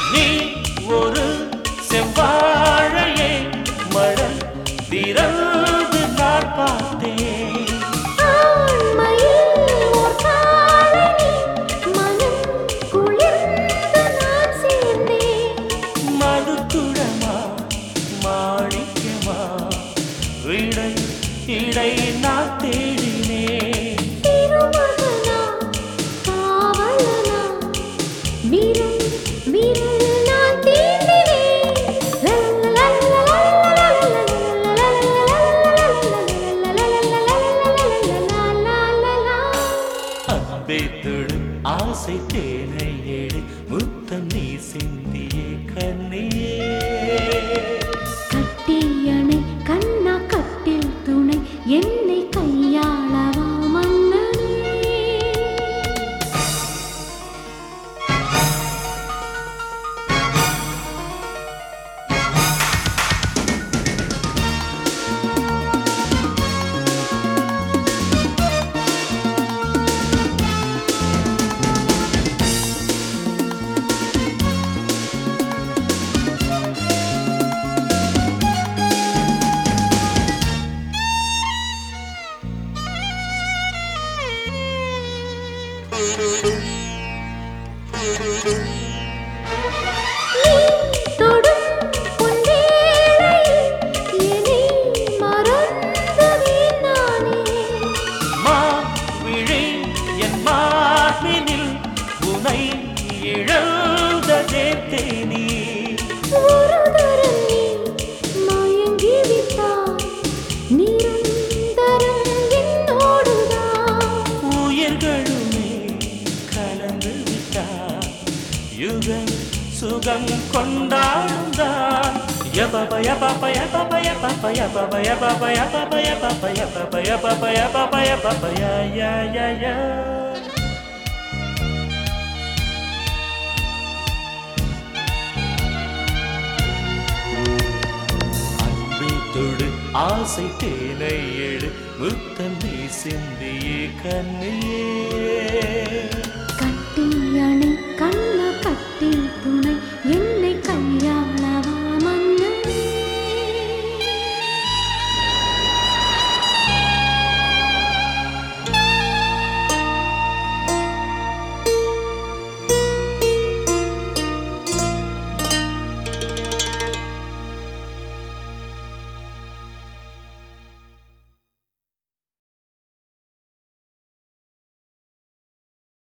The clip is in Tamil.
நீ ஒரு செவ்வாழையே மழல் திறந்து நான் பார்த்தேன் ஆண்மையில் ஓர் காதலி, மனம் குளிர்ந்து நான் சேர்ந்தேன். மதுக்குடமா மாணிக்கமா இடை இடை நான் தேடினேன் திருமகனா, காவலனா, விரல் விரல் நான் தீண்டினேன். அன்பே தொடு ஆசை தேனை ஏடு முத்தம் நீ சிந்திய கண்ணியே கட்டியணை கண்ணா கட்டில் துணை என்னை கையாளவா மன்னனே நீ தொடும் பொன்வேளையில் என்னை மறந்தவேன் நானே. மா விழி என் மார்பினில் உனை இழந்ததே தேனி ஒரு தரம் நீ மயங்கிவிட்டாய். நிரந்தரம் என்னோடுதான். உயிர்களுமே கலந்து விட்டார் யுக சுகம் கொண்டாடுந்தான் யபப யபப யபப யபப யபப யபப யபப யபப யபப யபப யபப யபப ய ய ய ய அன்பை தொடு ஆசை தேனை எடு முத்தம் நீ சிந்திய கண்ணியே